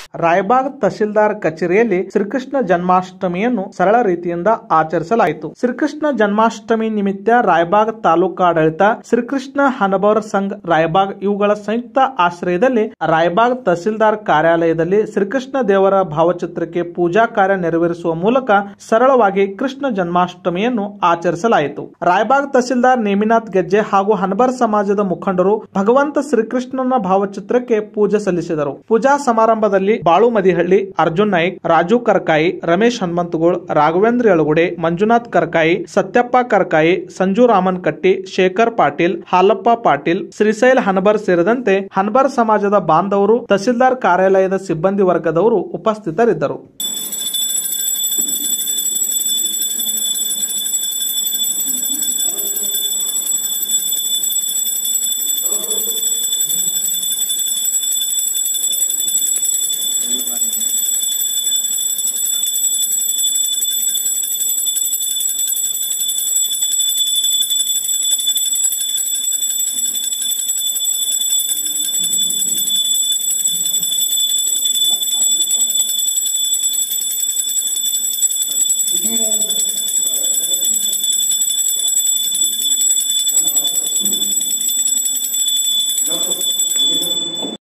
ರಾಯಬಾಗ್ ತಹಶೀಲ್ದಾರ್ ಕಚೇರಿಯಲ್ಲಿ ಶ್ರೀಕೃಷ್ಣ ಜನ್ಮಾಷ್ಟಮಿಯನ್ನು ಸರಳ ರೀತಿಯಿಂದ ಆಚರಿಸಲಾಯಿತು ಶ್ರೀಕೃಷ್ಣ ಜನ್ಮಾಷ್ಟಮಿ ನಿಮಿತ್ತ ರಾಯಬಾಗ್ ತಾಲೂಕಾಡಳಿತ ಶ್ರೀಕೃಷ್ಣ ಹನಬರ್ ಸಂಘ್ ರಾಯಬಾಗ್ ಇವುಗಳ ಸಂಯುಕ್ತ ಆಶ್ರಯದಲ್ಲಿ ರಾಯಬಾಗ್ ತಹಸೀಲ್ದಾರ್ ಕಾರ್ಯಾಲಯದಲ್ಲಿ ಶ್ರೀಕೃಷ್ಣ ದೇವರ ಭಾವಚಿತ್ರಕ್ಕೆ ಪೂಜಾ ಕಾರ್ಯ ನೆರವೇರಿಸುವ ಮೂಲಕ ಸರಳವಾಗಿ ಕೃಷ್ಣ ಜನ್ಮಾಷ್ಟಮಿಯನ್ನು ಆಚರಿಸಲಾಯಿತು ರಾಯಬಾಗ್ ತಹಸೀಲ್ದಾರ್ ನೇಮಿನಾಥ್ ಗೆಜ್ಜೆ ಹಾಗೂ ಹನಬರ್ ಸಮಾಜದ ಮುಖಂಡರು ಭಗವಂತ ಶ್ರೀಕೃಷ್ಣನ ಭಾವಚಿತ್ರಕ್ಕೆ ಪೂಜೆ ಸಲ್ಲಿಸಿದರು ಪೂಜಾ ಸಮಾರಂಭದಲ್ಲಿ ಬಾಳು ಮದಿಹಳ್ಳಿ ಅರ್ಜುನ್ ನಾಯ್ಕ್ ರಾಜು ಕರ್ಕಾಯಿ ರಮೇಶ್ ಹನುಮಂತಗೋಳ್ ರಾಘವೇಂದ್ರ ಯಳಗುಡೆ ಮಂಜುನಾಥ್ ಕರ್ಕಾಯಿ ಸತ್ಯಪ್ಪ ಕರ್ಕಾಯಿ ಸಂಜು ರಾಮನ್ ಕಟ್ಟಿ ಶೇಖರ್ ಪಾಟೀಲ್ ಹಾಲಪ್ಪ ಪಾಟೀಲ್ ಶ್ರೀಶೈಲ್ ಹನಬರ್ ಸೇರಿದಂತೆ ಹನಬರ್ ಸಮಾಜದ ಬಾಂಧವರು ತಹಸೀಲ್ದಾರ್ ಕಾರ್ಯಾಲಯದ ಸಿಬ್ಬಂದಿ ವರ್ಗದವರು ಉಪಸ್ಥಿತರಿದ್ದರು